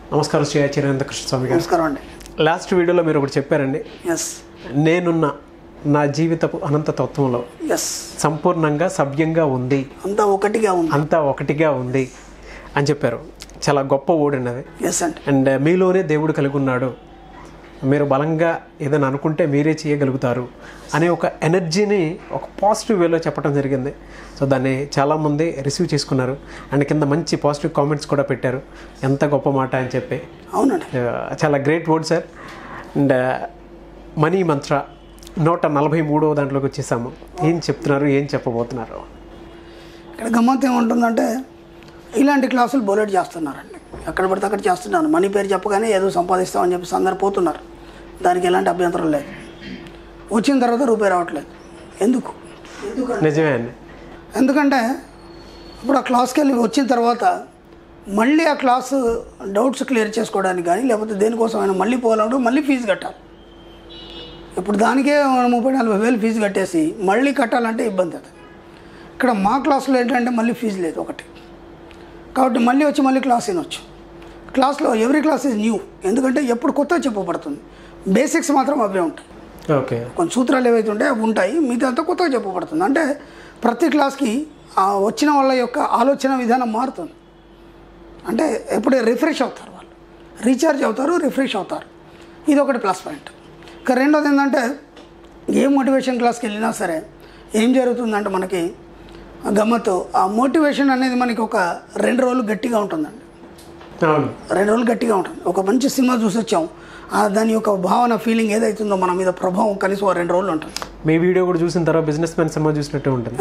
నమస్కారం శ్రీ చిరేంద్ర కృష్ణ స్వామి గారు నమస్కారం అండి లాస్ట్ వీడియోలో మీరు ఒకటి చెప్పారండి ఎస్ నేనున్న నా జీవితపు అనంత తత్వంలో ఎస్ సంపూర్ణంగా సవ్యంగా ఉంది అంతా ఒకటిగా ఉంది అంతా ఒకటిగా ఉంది అని చెప్పారు చాలా గొప్ప ఓడండి అది ఎస్ అండి అండ్ మీలోనే దేవుడు కలిగి ఉన్నాడు మీరు బలంగా ఏదైనా అనుకుంటే మీరే చేయగలుగుతారు అనే ఒక ఎనర్జీని ఒక పాజిటివ్ వేలో చెప్పడం జరిగింది సో దాన్ని చాలామంది రిసీవ్ చేసుకున్నారు అండ్ కింద మంచి పాజిటివ్ కామెంట్స్ కూడా పెట్టారు ఎంత గొప్ప మాట అని చెప్పి అవునండి ఆ, చాలా great word sir and money మంత్ర నూట నలభై మూడవ దాంట్లోకి వచ్చేసాము ఏం చెప్తున్నారు ఏం చెప్పబోతున్నారు ఇక్కడ గమ్మత్ ఏముంటుందంటే ఇలాంటి క్లాసులు బోలెట్ చేస్తున్నారండి ఎక్కడ పడితే అక్కడ చేస్తున్నారు మనీ పేరు చెప్పగానే ఏదో సంపాదిస్తామని చెప్పేసి అందరు పోతున్నారు దానికి ఎలాంటి అభ్యంతరం లేదు వచ్చిన తర్వాత రూపాయి రావట్లేదు ఎందుకు ఎందుకు నిజమే అండి ఎందుకంటే ఇప్పుడు ఆ క్లాస్కి వెళ్ళి వచ్చిన తర్వాత మళ్ళీ ఆ క్లాసు డౌట్స్ క్లియర్ చేసుకోవడానికి కానీ లేకపోతే దేనికోసం అయినా మళ్ళీ పోవాలంటే మళ్ళీ ఫీజు కట్టాలి ఇప్పుడు దానికే ముప్పై నలభై వేలు ఫీజు కట్టేసి మళ్ళీ కట్టాలంటే ఇబ్బంది అది ఇక్కడ మా క్లాస్లో ఏంటంటే మళ్ళీ ఫీజు లేదు ఒకటి కాబట్టి మళ్ళీ వచ్చి మళ్ళీ క్లాస్ వినొచ్చు క్లాస్లో ఎవ్రీ క్లాస్ ఇస్ న్యూ ఎందుకంటే ఎప్పుడు కొత్త చెప్పబడుతుంది బేసిక్స్ మాత్రం అవే ఉంటాయి ఓకే కొన్ని సూత్రాలు ఏవైతే ఉంటాయో అవి ఉంటాయి మిగతా అంతా కొత్తగా చెప్పబడుతుంది అంటే ప్రతి క్లాస్కి ఆ వచ్చిన వాళ్ళ యొక్క ఆలోచన విధానం మారుతుంది అంటే ఎప్పుడే రిఫ్రెష్ అవుతారు వాళ్ళు రీఛార్జ్ అవుతారు రిఫ్రెష్ అవుతారు ఇది ఒకటి ప్లస్ పాయింట్ ఇక రెండోది ఏంటంటే ఏ మోటివేషన్ క్లాస్కి వెళ్ళినా సరే ఏం జరుగుతుందంటే మనకి ఆ గమ్మత్తు ఆ మోటివేషన్ అనేది మనకి ఒక రెండు రోజులు గట్టిగా ఉంటుందండి అవును రెండు రోజులు గట్టిగా ఉంటుంది ఒక మంచి సినిమా చూసి వచ్చాం ఆ దాని యొక్క భావన ఫీలింగ్ ఏదైతుందో మన మీద ప్రభావం కనీసం ఓ రెండు రోజులు ఉంటుంది మీ వీడియో కూడా చూసిన తర్వాత బిజినెస్ మ్యాన్ సినిమా చూసినట్టే ఉంటుంది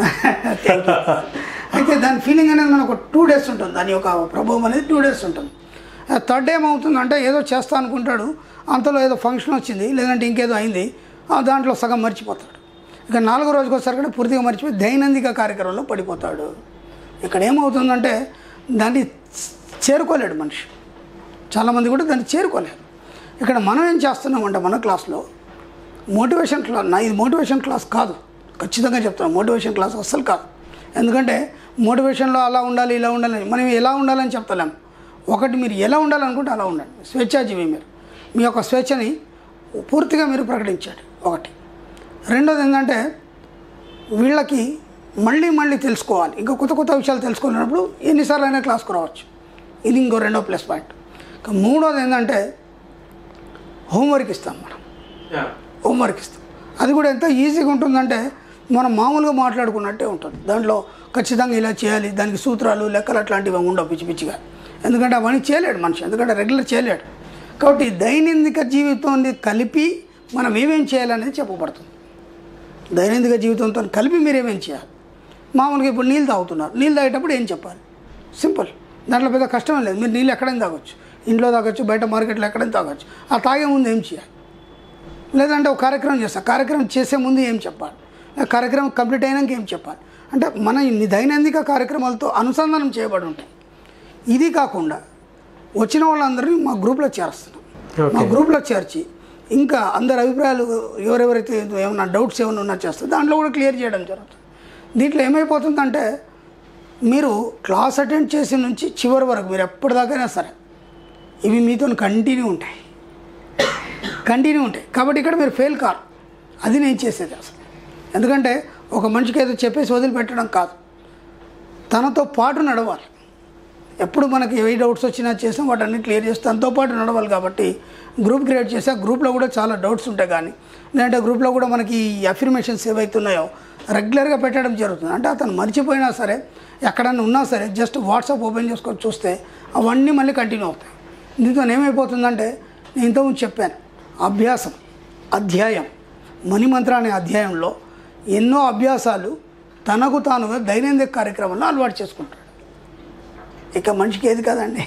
అయితే దాని ఫీలింగ్ అనేది మనకు టూ డేస్ ఉంటుంది దాని యొక్క ప్రభావం అనేది టూ డేస్ ఉంటుంది థర్డ్ డే ఏమవుతుందంటే ఏదో చేస్తా అనుకుంటాడు అంతలో ఏదో ఫంక్షన్ వచ్చింది లేదంటే ఇంకేదో అయింది ఆ దాంట్లో సగం మర్చిపోతాడు ఇక నాలుగో రోజుకి వచ్చేసరికి పూర్తిగా మర్చిపోయి దైనందిక కార్యక్రమంలో పడిపోతాడు ఇక్కడ ఏమవుతుందంటే దాన్ని చేరుకోలేడు మనిషి చాలామంది కూడా దాన్ని చేరుకోలేరు ఇక్కడ మనం ఏం చేస్తున్నామంటే మన క్లాస్లో మోటివేషన్ క్లాస్ నా ఇది మోటివేషన్ క్లాస్ కాదు ఖచ్చితంగా చెప్తాను మోటివేషన్ క్లాస్ అస్సలు కాదు ఎందుకంటే మోటివేషన్లో అలా ఉండాలి ఇలా ఉండాలి మనం ఎలా ఉండాలని చెప్తలేం ఒకటి మీరు ఎలా ఉండాలనుకుంటే అలా ఉండండి స్వేచ్ఛాజీవి మీరు మీ యొక్క స్వేచ్ఛని పూర్తిగా మీరు ప్రకటించండి ఒకటి రెండోది ఏంటంటే వీళ్ళకి మళ్ళీ మళ్ళీ తెలుసుకోవాలి ఇంకా కొత్త కొత్త విషయాలు తెలుసుకున్నప్పుడు ఎన్నిసార్లు అయినా క్లాస్కి రావచ్చు ఇది ఇంకో రెండో ప్లస్ పాయింట్ ఇంకా మూడోది ఏంటంటే హోంవర్క్ ఇస్తాం మనం హోంవర్క్ ఇస్తాం అది కూడా ఎంత ఈజీగా ఉంటుందంటే మనం మామూలుగా మాట్లాడుకున్నట్టే ఉంటుంది దాంట్లో ఖచ్చితంగా ఇలా చేయాలి దానికి సూత్రాలు లెక్కలు అట్లాంటివి ఉండవు పిచ్చి పిచ్చిగా ఎందుకంటే అవన్నీ చేయలేడు మనిషి ఎందుకంటే రెగ్యులర్ చేయలేడు కాబట్టి దైనందిక జీవితాన్ని కలిపి మనం ఏమేం చేయాలనేది చెప్పబడుతుంది దైనందిక జీవితంతో కలిపి మీరు ఏమేం చేయాలి మామూలుగా ఇప్పుడు నీళ్ళు తాగుతున్నారు నీళ్ళు తాగేటప్పుడు ఏం చెప్పాలి సింపుల్ దాంట్లో పెద్ద కష్టం లేదు మీరు నీళ్ళు ఎక్కడైనా తాగొచ్చు ఇంట్లో తాగొచ్చు బయట మార్కెట్లో ఎక్కడైనా తాగొచ్చు ఆ తాగే ముందు ఏం చేయాలి లేదంటే ఒక కార్యక్రమం చేస్తాం కార్యక్రమం చేసే ముందు ఏం చెప్పాలి ఆ కార్యక్రమం కంప్లీట్ అయినాక ఏం చెప్పాలి అంటే మన ఈ దైనందిక కార్యక్రమాలతో అనుసంధానం చేయబడి ఉంటాయి ఇది కాకుండా వచ్చిన వాళ్ళందరినీ మా గ్రూప్లో చేరుస్తున్నాం మా గ్రూప్లో చేర్చి ఇంకా అందరి అభిప్రాయాలు ఎవరెవరైతే ఏమైనా డౌట్స్ ఏమైనా ఉన్నా చేస్తారు దాంట్లో కూడా క్లియర్ చేయడం జరుగుతుంది దీంట్లో ఏమైపోతుందంటే మీరు క్లాస్ అటెండ్ చేసిన నుంచి చివరి వరకు మీరు ఎప్పటిదాకైనా సరే ఇవి మీతో కంటిన్యూ ఉంటాయి కంటిన్యూ ఉంటాయి కాబట్టి ఇక్కడ మీరు ఫెయిల్ కారు అది నేను చేసేది అసలు ఎందుకంటే ఒక మనిషికి ఏదో చెప్పేసి వదిలిపెట్టడం కాదు తనతో పాటు నడవాలి ఎప్పుడు మనకి ఏ డౌట్స్ వచ్చినా చేసాం వాటన్ని క్లియర్ చేసి తనతో పాటు నడవాలి కాబట్టి గ్రూప్ క్రియేట్ చేసి ఆ గ్రూప్లో కూడా చాలా డౌట్స్ ఉంటాయి కానీ లేదంటే గ్రూప్లో కూడా మనకి అఫర్మేషన్స్ ఏవైతున్నాయో రెగ్యులర్గా పెట్టడం జరుగుతుంది అంటే అతను మర్చిపోయినా సరే ఎక్కడన్నా ఉన్నా సరే జస్ట్ వాట్సాప్ ఓపెన్ చేసుకొని చూస్తే అవన్నీ మళ్ళీ కంటిన్యూ అవుతాయి దీంతో ఏమైపోతుందంటే నేను ఇంతకుముందు చెప్పాను అభ్యాసం అధ్యాయం మణిమంత్ర అనే అధ్యాయంలో ఎన్నో అభ్యాసాలు తనకు తానుగా దైనందిక కార్యక్రమంలో అలవాటు చేసుకుంటాడు ఇక మనిషికి ఏది కాదండి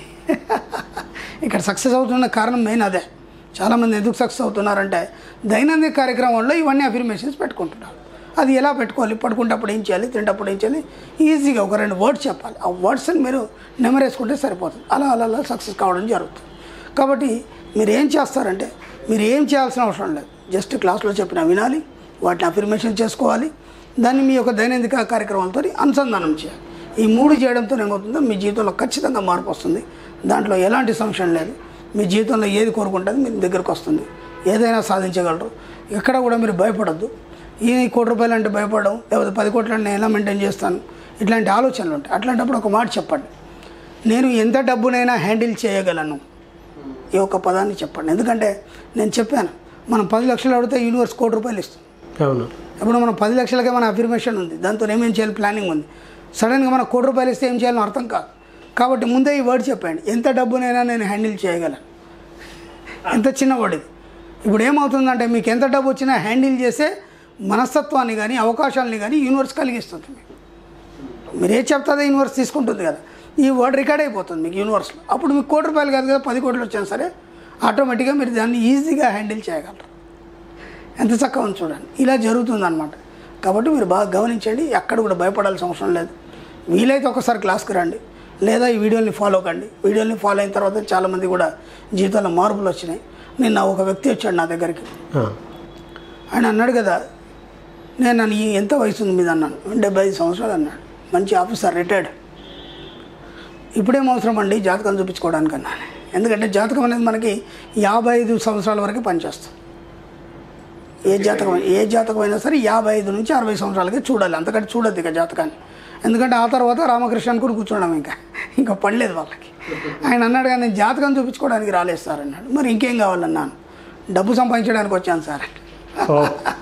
ఇక్కడ సక్సెస్ అవుతున్న కారణం మెయిన్ అదే చాలామంది ఎందుకు సక్సెస్ అవుతున్నారంటే దైనందిక కార్యక్రమంలో ఇవన్నీ అఫర్మేషన్స్ పెట్టుకుంటున్నారు అది ఎలా పెట్టుకోవాలి పడుకుంటప్పుడు ఏం చేయాలి తింటప్పుడు ఏం చేయాలి ఈజీగా ఒక రెండు వర్డ్స్ చెప్పాలి ఆ వర్డ్స్ని మీరు నెమరేసుకుంటే సరిపోతుంది అలా అలా అలా సక్సెస్ కావడం జరుగుతుంది కాబట్టి మీరు ఏం చేస్తారంటే మీరు ఏం చేయాల్సిన అవసరం లేదు జస్ట్ క్లాస్లో చెప్పిన వినాలి వాటిని అఫర్మేషన్ చేసుకోవాలి దాన్ని మీ యొక్క దైనందిక కార్యక్రమాలతో అనుసంధానం చేయాలి ఈ మూడు చేయడంతో ఏమవుతుందో మీ జీవితంలో ఖచ్చితంగా మార్పు వస్తుంది దాంట్లో ఎలాంటి సంశయం లేదు మీ జీవితంలో ఏది కోరుకుంటుంది మీ దగ్గరకు వస్తుంది ఏదైనా సాధించగలరు ఎక్కడ కూడా మీరు భయపడద్దు ఈ కోటి రూపాయలు అంటే భయపడడం లేకపోతే పది కోట్లు అంటే నేను ఎలా మెయింటైన్ చేస్తాను ఇట్లాంటి ఆలోచనలు ఉంటాయి అట్లాంటప్పుడు ఒక మాట చెప్పండి నేను ఎంత డబ్బునైనా హ్యాండిల్ చేయగలను ఈ ఒక్క పదాన్ని చెప్పండి ఎందుకంటే నేను చెప్పాను మనం పది లక్షలు అడిగితే యూనివర్స్ కోటి రూపాయలు ఇస్తుంది అవును ఇప్పుడు మనం పది లక్షలకే మన అఫర్మేషన్ ఉంది దాంతో ఏమేం చేయాలి ప్లానింగ్ ఉంది సడన్గా మన కోటి రూపాయలు ఇస్తే ఏం చేయాలో అర్థం కాదు కాబట్టి ముందే ఈ వర్డ్ చెప్పండి ఎంత డబ్బునైనా నేను హ్యాండిల్ చేయగలను ఎంత చిన్న వర్డ్ ఇది ఇప్పుడు ఏమవుతుందంటే మీకు ఎంత డబ్బు వచ్చినా హ్యాండిల్ చేసే మనస్తత్వాన్ని కానీ అవకాశాలని కానీ యూనివర్స్ కలిగిస్తుంది మీకు మీరు ఏది చెప్తాదో యూనివర్స్ తీసుకుంటుంది కదా ఈ వర్డ్ రికార్డ్ అయిపోతుంది మీకు యూనివర్స్లో అప్పుడు మీకు కోటి రూపాయలు కాదు కదా పది కోట్లు వచ్చినా సరే ఆటోమేటిక్గా మీరు దాన్ని ఈజీగా హ్యాండిల్ చేయగలరు ఎంత చక్కగా ఉంది చూడండి ఇలా జరుగుతుంది అనమాట కాబట్టి మీరు బాగా గమనించండి ఎక్కడ కూడా భయపడాల్సిన అవసరం లేదు వీలైతే ఒకసారి క్లాస్కి రండి లేదా ఈ వీడియోని ఫాలో కండి వీడియోని ఫాలో అయిన తర్వాత చాలామంది కూడా జీవితంలో మార్పులు వచ్చినాయి నిన్న ఒక వ్యక్తి వచ్చాడు నా దగ్గరికి ఆ, ఆయన అన్నాడు కదా నేను నన్ను ఈ ఎంత వయసు ఉంది మీద అన్నాను డెబ్బై ఐదు సంవత్సరాలు అన్నాడు మంచి ఆఫీసర్ రిటైర్డ్ ఇప్పుడేం అవసరం అండి జాతకం చూపించుకోవడానికి అన్నాను ఎందుకంటే జాతకం అనేది మనకి యాభై ఐదు సంవత్సరాల వరకు పనిచేస్తుంది ఏ జాతకం ఏ జాతకం అయినా సరే యాభై ఐదు నుంచి అరవై సంవత్సరాలకి చూడాలి అంతకంటే చూడద్దు ఇక జాతకాన్ని ఎందుకంటే ఆ తర్వాత రామకృష్ణ అనుకుని కూర్చోవడం ఇంకా ఇంకా పడలేదు వాళ్ళకి ఆయన అన్నాడు కానీ నేను జాతకం చూపించుకోవడానికి రాలేదు సార్ అన్నాడు మరి ఇంకేం కావాలన్నాను డబ్బు సంపాదించడానికి వచ్చాను సార్ ఓ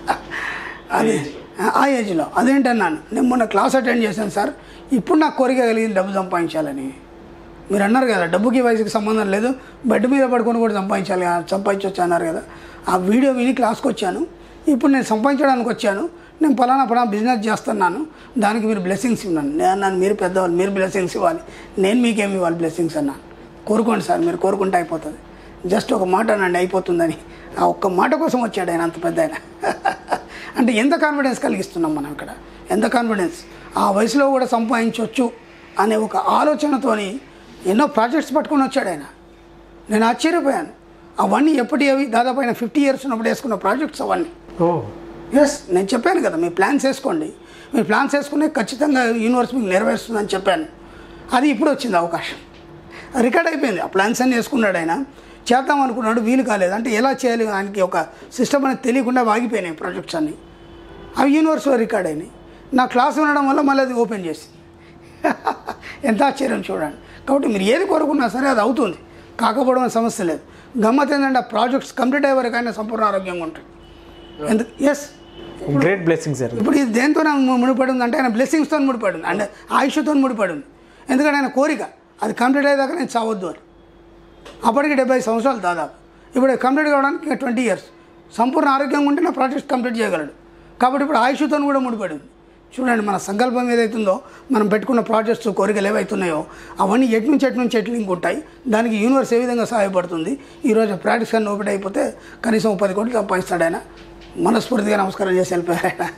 అది ఆ ఏజ్లో అదేంటన్నాను నేను మొన్న క్లాస్ అటెండ్ చేశాను సార్ ఇప్పుడు నాకు కోరిక కలిగింది డబ్బు సంపాదించాలని మీరు అన్నారు కదా డబ్బుకి వయసుకి సంబంధం లేదు బెడ్ మీద పడుకొని కూడా సంపాదించాలి ఆ, సంపాదించవచ్చు అన్నారు కదా ఆ వీడియో విని క్లాస్కి వచ్చాను ఇప్పుడు నేను సంపాదించడానికి వచ్చాను నేను పలానా పలానా బిజినెస్ చేస్తున్నాను దానికి మీరు బ్లెస్సింగ్స్ ఇవ్వను నేను అన్నాను మీరు పెద్దవాళ్ళు మీరు బ్లెస్సింగ్స్ ఇవ్వాలి నేను మీకేమి ఇవ్వాలి బ్లెస్సింగ్స్ అన్నాను కోరుకోండి సార్ మీరు కోరుకుంటే అయిపోతుంది జస్ట్ ఒక మాట అనండి అయిపోతుందని ఆ ఒక్క మాట కోసం వచ్చాడు ఆయన అంత పెద్ద ఆయన అంటే ఎంత కాన్ఫిడెన్స్ కలిగిస్తున్నాం మనం ఇక్కడ ఎంత కాన్ఫిడెన్స్ ఆ వయసులో కూడా సంపాదించవచ్చు అనే ఒక ఆలోచనతోని ఎన్నో ప్రాజెక్ట్స్ పట్టుకొని వచ్చాడు ఆయన నేను ఆశ్చర్యపోయాను అవన్నీ ఎప్పటి అవి దాదాపు ఆయన ఫిఫ్టీ ఇయర్స్ ఉన్నప్పుడు వేసుకున్న ప్రాజెక్ట్స్ అవన్నీ ఓ ఎస్ నేను చెప్పాను కదా మీ ప్లాన్స్ వేసుకోండి మీ ప్లాన్స్ వేసుకునే ఖచ్చితంగా యూనివర్స్ మీకు నెరవేరుస్తుందని చెప్పాను అది ఇప్పుడు వచ్చింది అవకాశం రికార్డ్ అయిపోయింది ఆ ప్లాన్స్ అన్ని వేసుకున్నాడు ఆయన చేద్దాం అనుకున్నాడు వీలు కాలేదు అంటే ఎలా చేయాలి ఆయనకి ఒక సిస్టమ్ అనేది తెలియకుండా వాగిపోయినాయి ప్రాజెక్ట్స్ అన్నీ అవి యూనివర్స్లో రికార్డ్ అయినాయి నా క్లాస్ వినడం వల్ల మళ్ళీ అది ఓపెన్ చేసింది ఎంత ఆశ్చర్యం చూడండి కాబట్టి మీరు ఏది కోరుకున్నా సరే అది అవుతుంది కాకపోవడం అనే సమస్య లేదు గమ్మత్ ఏంటంటే ఆ ప్రాజెక్ట్స్ కంప్లీట్ అయ్యే వరకు ఆయన సంపూర్ణ ఆరోగ్యంగా ఉంటుంది ఎందుకు ఎస్ గ్రేట్ బ్లెస్సింగ్ సార్ ఇప్పుడు ఇది దేంతో ముడిపడి ఉంది అంటే ఆయన బ్లెస్సింగ్స్తో ముడిపడి ఉంది అంటే ఆయుష్తో ముడిపడి ఉంది ఎందుకంటే ఆయన కోరిక అది కంప్లీట్ అయ్యేదాకా నేను చావద్దు అని అప్పటికి డెబ్బై సంవత్సరాలు దాదాపు ఇప్పుడు కంప్లీట్ కావడానికి ఇంకా ట్వంటీ ఇయర్స్ సంపూర్ణ ఆరోగ్యంగా ఉంటే నా ప్రాజెక్ట్ కంప్లీట్ చేయగలడు కాబట్టి ఇప్పుడు ఆయుష్తో కూడా ముడిపడి ఉంది చూడండి మన సంకల్పం ఏదైతుందో మనం పెట్టుకున్న ప్రాజెక్ట్స్ కోరికలు ఏవైతున్నాయో అవన్నీ ఎటు నుంచి ఎటు నుంచి ఎటు లింక్ ఉంటాయి దానికి యూనివర్స్ ఏ విధంగా సహాయపడుతుంది ఈరోజు ప్రాక్టీస్ అన్ని ఓపెన్ అయిపోతే కనీసం ఓ పది కోట్లు సంపాదిస్తాడు ఆయన మనస్ఫూర్తిగా నమస్కారం చేసి వెళ్ళిపోయారు ఆయన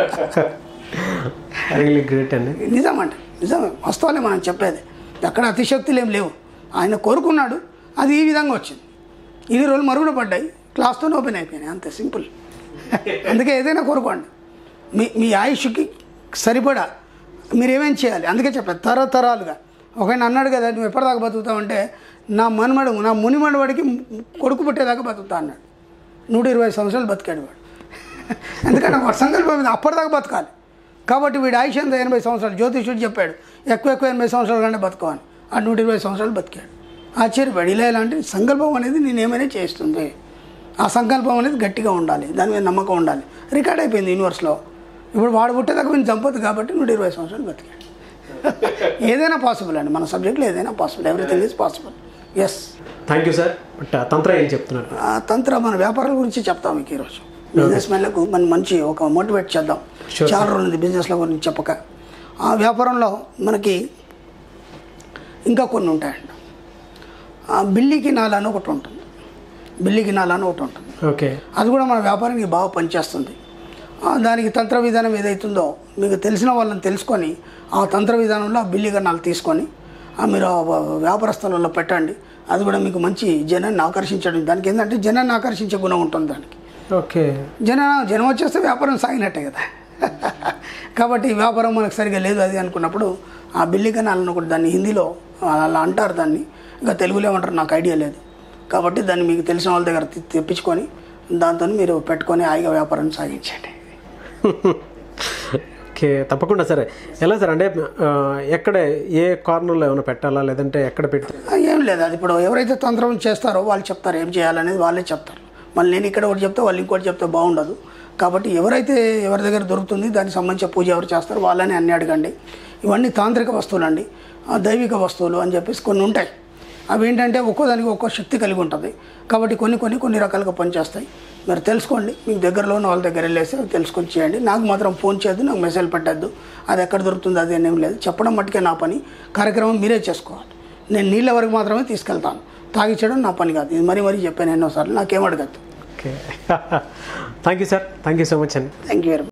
రియలీ గ్రేట్ అండి నిజమండి నిజమే వాస్తవాలే మనం చెప్పేది ఎక్కడ అతిశక్తులు ఏం లేవు ఆయన కోరుకున్నాడు అది ఈ విధంగా వచ్చింది ఇన్ని రోజులు మరుగున పడ్డాయి క్లాస్తో ఓపెన్ అయిపోయినాయి అంతే సింపుల్ అందుకే ఏదైనా కోరుకోండి మీ మీ ఆయుష్కి సరిపడా మీరు ఏమేం చేయాలి అందుకే చెప్పాను తరతరాలుగా ఒక ఆయన అన్నాడు కదా నువ్వు ఎప్పటిదాకా బతుకుతావంటే నా మనుమడు నా మునిమడువాడికి కొడుకు పుట్టేదాకా బతుకుతా అన్నాడు నూట ఇరవై సంవత్సరాలు బతికాడు వాడు ఎందుకంటే వాడు సంకల్పం మీద అప్పటిదాకా బతకాలి కాబట్టి వీడి ఆయుష్ ఎంత ఎనభై సంవత్సరాలు జ్యోతిషుడు చెప్పాడు ఎక్కువ ఎక్కువ ఎనభై సంవత్సరాల కంటే బతుకోవాలి ఆ నూట ఇరవై సంవత్సరాలు బతికాడు ఆశ్చర్యపడి ఇలా ఎలా అంటే సంకల్పం అనేది నేను ఏమైనా చేస్తుంది ఆ సంకల్పం అనేది గట్టిగా ఉండాలి దాని మీద నమ్మకం ఉండాలి రికార్డ్ అయిపోయింది యూనివర్స్లో ఇప్పుడు వాడు పుట్టేదాకా నేను చంపొద్దు కాబట్టి నూట ఇరవై సంవత్సరాలు బతికాడు ఏదైనా పాసిబుల్ అండి మన సబ్జెక్ట్లో ఏదైనా possible everything is possible yes thank you sir but తంత్ర ఏం చెప్తున్నారు ఆ తంత్ర మన వ్యాపారాల గురించి చెప్తాం మీకు ఈరోజు బిజినెస్ మెన్లకు మనం మంచి ఒక మోటివేట్ చేద్దాం Sure, చాలా రోజులు బిజినెస్ల గురించి చెప్పక ఆ వ్యాపారంలో మనకి ఇంకా కొన్ని ఉంటాయండి ఆ బిల్లికి నాల అని ఒకటి ఉంటుంది బిల్లికి నాల అని ఒకటి ఉంటుంది ఓకే అది కూడా మన వ్యాపారానికి బాగా పనిచేస్తుంది ఆ దానికి తంత్ర విధానం ఏదైతుందో మీకు తెలిసిన వాళ్ళని తెలుసుకొని ఆ తంత్ర విధానంలో ఆ బిల్లి గన్నాలు తీసుకొని ఆ మీరు ఆ వ- వ్యాపారస్థలంలో పెట్టండి అది కూడా మీకు మంచి జనాన్ని ఆకర్షించడం దానికి ఏంటంటే జనాన్ని ఆకర్షించే గుణం ఉంటుంది దానికి ఓకే జన జనం వచ్చేస్తే వ్యాపారం సాగినట్టే కదా కాబట్టి ఈ వ్యాపారం మనకు సరిగా లేదు అది అనుకున్నప్పుడు ఆ బిల్లి కనాలను కూడా దాన్ని హిందీలో అలా అంటారు దాన్ని ఇంకా తెలుగులో ఏమంటారు నాకు ఐడియా లేదు కాబట్టి దాన్ని మీకు తెలిసిన వాళ్ళ దగ్గర తె- తెప్పించుకొని దాంతో మీరు పెట్టుకొని హాయిగా వ్యాపారం సాగించండి ఓకే తప్పకుండా సరే ఎలా సార్ అంటే ఆ, ఎక్కడ ఏ కార్నర్లో ఏమైనా పెట్టాలా లేదంటే ఎక్కడ పెడితే ఆ, ఏం లేదు అది ఇప్పుడు ఎవరైతే తంత్రం చేస్తారో వాళ్ళు చెప్తారు ఏం చేయాలనేది వాళ్ళే చెప్తారు మళ్ళీ నేను ఇక్కడ ఒకటి చెప్తే వాళ్ళు ఇంకోటి చెప్తే బాగుండదు కాబట్టి ఎవరైతే ఎవరి దగ్గర దొరుకుతుంది దానికి సంబంధించిన పూజ ఎవరు చేస్తారో వాళ్ళని అన్ని అడగండి ఇవన్నీ తాంత్రిక వస్తువులు అండి ఆ, దైవిక వస్తువులు అని చెప్పేసి కొన్ని ఉంటాయి అవి ఏంటంటే ఒక్కో దానికి ఒక్కో శక్తి కలిగి ఉంటుంది కాబట్టి కొన్ని కొన్ని కొన్ని రకాలుగా పనిచేస్తాయి మీరు తెలుసుకోండి మీకు దగ్గరలో ఉన్న వాళ్ళ దగ్గర వెళ్ళేసి అవి తెలుసుకొని చేయండి నాకు మాత్రం ఫోన్ చేయొద్దు నాకు మెసేజ్ పెట్టద్దు అది ఎక్కడ దొరుకుతుంది అది ఏం లేదు చెప్పడం మట్టుకే నా పని కార్యక్రమం మీరే చేసుకోవాలి నేను నీళ్ళ వరకు మాత్రమే తీసుకెళ్తాను తాగిచ్చడం నా పని కాదు ఇది మరీ మరీ చెప్పాను ఎన్నోసార్లు నాకేం అడగద్దు okay thank you sir thank you so much అండి థ్యాంక్ యూ వెరీ మచ్